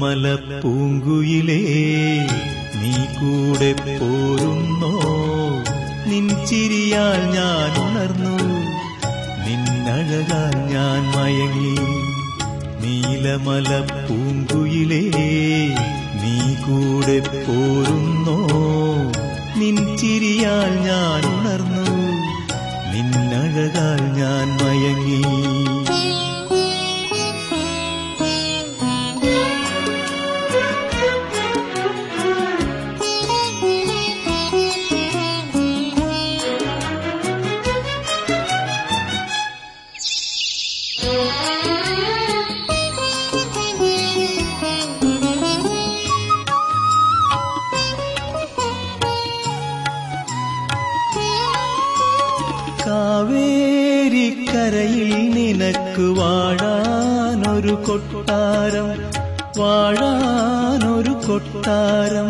നീലമല പൂങ്കുയിലേ നീ കൂടെ പോരുന്നോ നിൻ ചിരിയാൽ ഞാൻ ഉണർന്നു നിന്നഴകാൽ ഞാൻ മയങ്ങി നീലമല പൂങ്കുയിലേ നീ കൂടെ പോരുന്നോ നിൻ ചിരിയാൽ ഞാൻ ഉണർന്നു നിന്നഴകാൽ ഞാൻ മയങ്ങി കാവേരിക്കരയിൽ നിനക്ക് വാഴാനൊരു കൊട്ടാരം വാഴാനൊരു കൊട്ടാരം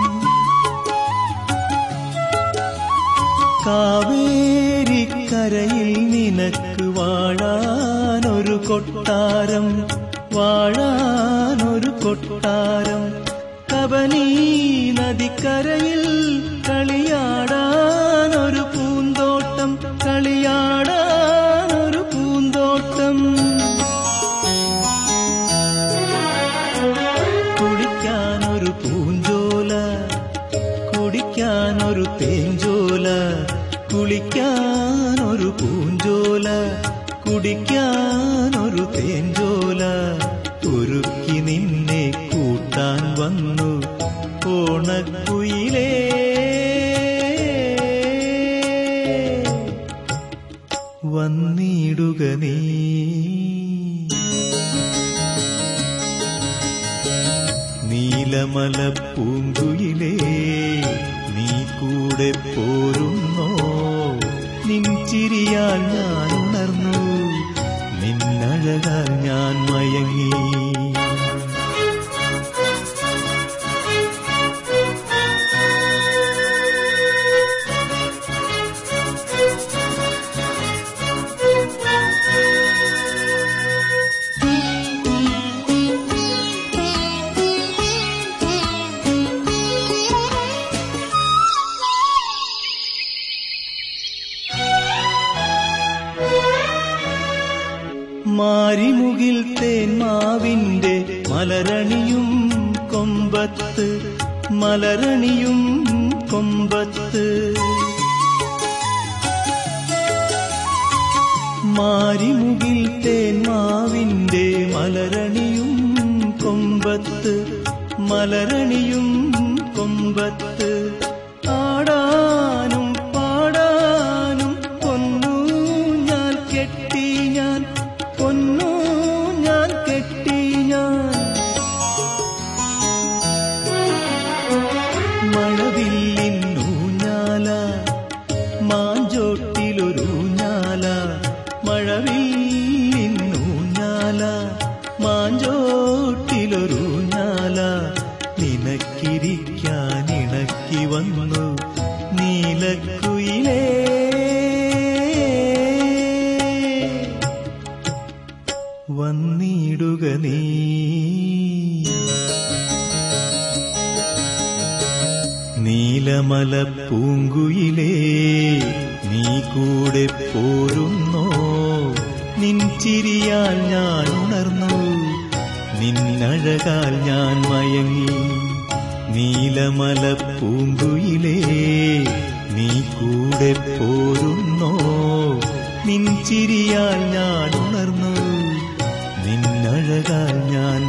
കാവേരിക്കരയിൽ നിനക്ക് വാഴാനൊരു കൊട്ടാരം വാഴാനൊരു കൊട്ടാരം കബനീ നദിക്കരയിൽ കളിയാടാനൊരു പൂന്തോട്ടം കളിയാടാനൊരു പൂന്തോട്ടം കുടിക്കാനൊരു പൂഞ്ചോല കുടിക്കാനൊരു തേഞ്ചോല കുളിക്കാനൊരു പൂഞ്ചോല കുടിക്കാനൊരു തേഞ്ചോല ഒരുക്കി നിന്നെ കൂട്ടാൻ വന്നു ഓണക്കുയിലേ വന്നിടുക നീ നീലമല പൂങ്കുയിലേ നീ കൂടെ പോരുന്നോ നിൻ ചിരിയാൽ ഞാൻ ഉണർന്നു നിന്നഴകാൽ ഞാൻ മയങ്ങി മാരിമുകിൽ തേന്മാവിന്റെ മലരണിയും കൊമ്പത്ത് മലരണിയും കൊമ്പത്ത് മാരിമുകിൽ തേന്മാവിന്റെ മലരണിയും കൊമ്പത്ത് മലരണിയും കൊമ്പത്ത് ആടാനും പാടാനും പൊന്നു ഞാൻ കെട്ടി ഞാൻ പൊന്നു ഞാൻ കെട്ടി ഞാൻ മഴവില്ലിന്നൂഞ്ഞാല മാഞ്ചോട്ടിലൊരൂഞ്ഞാല മഴവില്ലിന്നൂഞ്ഞാല മാഞ്ചോട്ടിലൊരൂഞ്ഞാല നിനക്കിരിക്കാൻ ഇണക്കി വന്നു നീലക്കുയിലേ വന്നിടുക നീ നീലമല പൂങ്കുയിലേ നീ കൂടെ പോരുന്നോ നിൻ ചിരിയാൽ ഞാൻ ഉണർന്നു നിന്നഴകാൽ ഞാൻ മയങ്ങി നീലമല പൂങ്കുയിലേ നീ കൂടെ പോരുന്നോ നിൻ ചിരിയാൽ ഞാൻ ഉണർന്നു നിന്നഴകാൽ ഞാൻ